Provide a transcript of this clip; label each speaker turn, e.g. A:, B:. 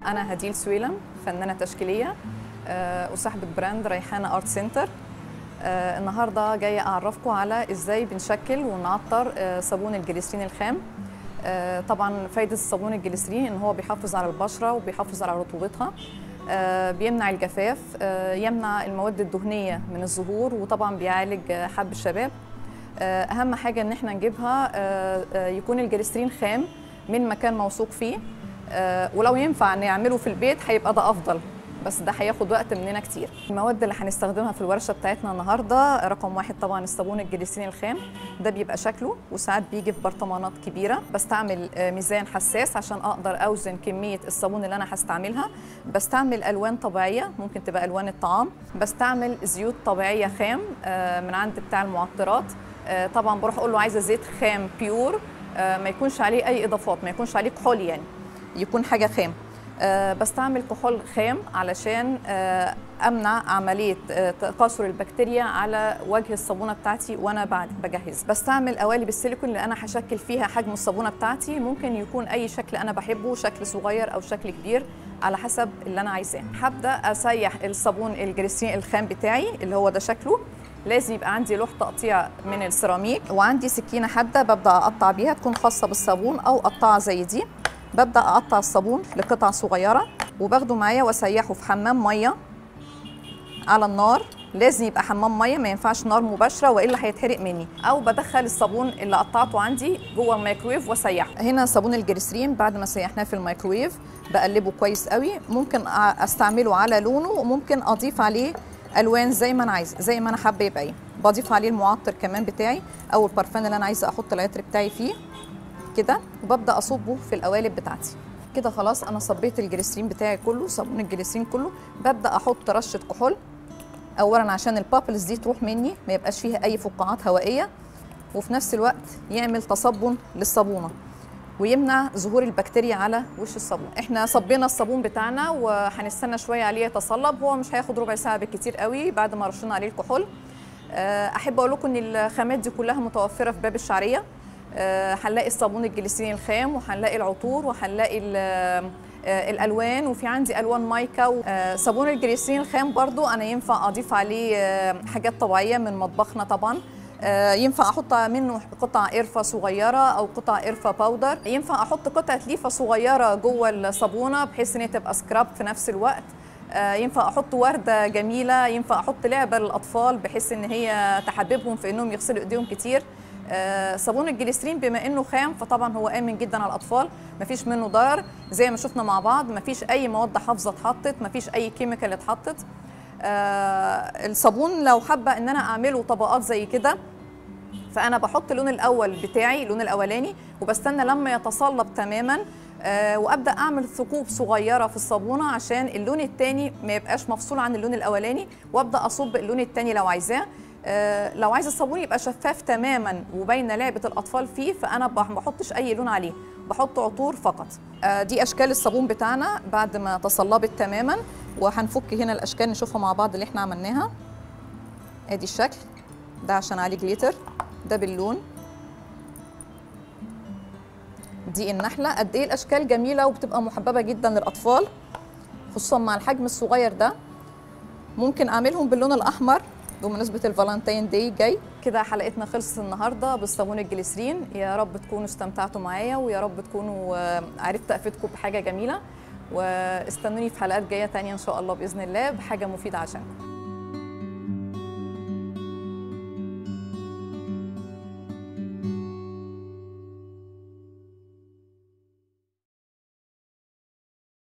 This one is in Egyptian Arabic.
A: أنا هديل سويلم فنانة تشكيلية آه، وصاحبة براند ريحانة آرت سنتر آه، النهاردة جاية أعرفكم على إزاي بنشكل ونعطر آه، صابون الجليسرين الخام آه، طبعا فايدة الصابون الجليسرين إن هو بيحافظ على البشرة وبيحافظ على رطوبتها آه، بيمنع الجفاف آه، يمنع المواد الدهنية من الظهور وطبعا بيعالج آه، حب الشباب آه، اهم حاجه ان احنا نجيبها آه، آه، يكون الجليسرين خام من مكان موثوق فيه آه، ولو ينفع نعمله في البيت هيبقى ده افضل بس ده هياخد وقت مننا كتير المواد اللي هنستخدمها في الورشه بتاعتنا النهارده رقم واحد طبعا الصابون الجليسرين الخام ده بيبقى شكله وساعات بيجي في برطمانات كبيره بستعمل آه، ميزان حساس عشان اقدر اوزن كميه الصابون اللي انا هستعملها بستعمل الوان طبيعيه ممكن تبقى الوان الطعام بستعمل زيوت طبيعيه خام آه، من عند بتاع المعطرات آه، طبعا بروح اقول له عايزه زيت خام بيور آه، ما يكونش عليه اي اضافات ما يكونش عليه كحول يعني يكون حاجه خام آه، بستعمل كحول خام علشان آه، امنع عمليه آه، تكاثر البكتيريا على وجه الصابونه بتاعتي وانا بعد بجهز بستعمل قوالب السيليكون اللي انا هشكل فيها حجم الصابونه بتاعتي ممكن يكون اي شكل انا بحبه شكل صغير او شكل كبير على حسب اللي انا عايزاه هبدا اسيح الصابون الجليسرين الخام بتاعي اللي هو ده شكله لازم يبقى عندي لوح تقطيع من السيراميك وعندي سكينه حاده ببدا اقطع بيها تكون خاصه بالصابون او قطعه زي دي ببدا اقطع الصابون لقطع صغيره وباخده معايا واسيحه في حمام ميه على النار لازم يبقى حمام ميه ما ينفعش نار مباشره والا هيتحرق مني او بدخل الصابون اللي قطعته عندي جوه الميكرويف واسيحه هنا صابون الجليسرين بعد ما سيحناه في الميكرويف بقلبه كويس قوي ممكن أ- استعمله على لونه وممكن اضيف عليه الوان زي ما انا عايزه زي ما انا حابه يبقى ايه بضيف عليه المعطر كمان بتاعي او البارفان اللي انا عايزه احط العطر بتاعي فيه كده وببدا اصبه في القوالب بتاعتي كده خلاص انا صبيت الجليسرين بتاعي كله صابون الجليسرين كله ببدا احط رشه كحول اولا عشان البابلز دي تروح مني ما يبقاش فيها اي فقاعات هوائيه وفي نفس الوقت يعمل تصبن للصابونه ويمنع ظهور البكتيريا على وش الصابون احنا صبينا الصابون بتاعنا وهنستنى شويه عليه يتصلب هو مش هياخد ربع ساعه بالكتير قوي بعد ما رشينا عليه الكحول آه، احب اقول لكم ان الخامات دي كلها متوفره في باب الشعريه آه، هنلاقي الصابون الجليسرين الخام وهنلاقي العطور وهنلاقي ال- آه، الالوان وفي عندي الوان مايكا و- آه، صابون الجليسرين الخام برضو انا ينفع اضيف عليه آه، حاجات طبيعيه من مطبخنا طبعا آه، ينفع احط منه قطع قرفه صغيره او قطع قرفه باودر ينفع احط قطعه ليفه صغيره جوه الصابونه بحيث ان هي تبقى سكراب في نفس الوقت آه، ينفع احط ورده جميله ينفع احط لعبه للاطفال بحيث ان هي تحببهم في انهم يغسلوا ايديهم كتير آه، صابون الجليسرين بما انه خام فطبعا هو امن جدا على الاطفال مفيش منه ضرر زي ما شفنا مع بعض مفيش اي مواد حافظه اتحطت مفيش اي كيميكال اتحطت آه، الصابون لو حابه ان انا اعمله طبقات زي كده فانا بحط اللون الاول بتاعي اللون الاولاني وبستنى لما يتصلب تماما آه، وابدا اعمل ثقوب صغيره في الصابونه عشان اللون الثاني ما يبقاش مفصول عن اللون الاولاني وابدا اصب اللون الثاني لو عايزاه آه، لو عايز الصابون يبقى شفاف تماما وباينه لعبه الاطفال فيه فانا ما بحطش اي لون عليه بحط عطور فقط آه، دي اشكال الصابون بتاعنا بعد ما تصلبت تماما وهنفك هنا الاشكال نشوفها مع بعض اللي احنا عملناها ادي الشكل ده عشان عليه جليتر ده باللون دي النحله قد ايه الاشكال جميله وبتبقى محببه جدا للاطفال خصوصا مع الحجم الصغير ده ممكن اعملهم باللون الاحمر بمناسبه الفالنتين داي جاي كده حلقتنا خلصت النهارده بالصابون الجليسرين يا رب تكونوا استمتعتوا معايا ويا رب تكونوا آه، عرفت افيدكم بحاجه جميله واستنوني في حلقات جايه تانية ان شاء الله باذن الله بحاجه مفيده عشانكم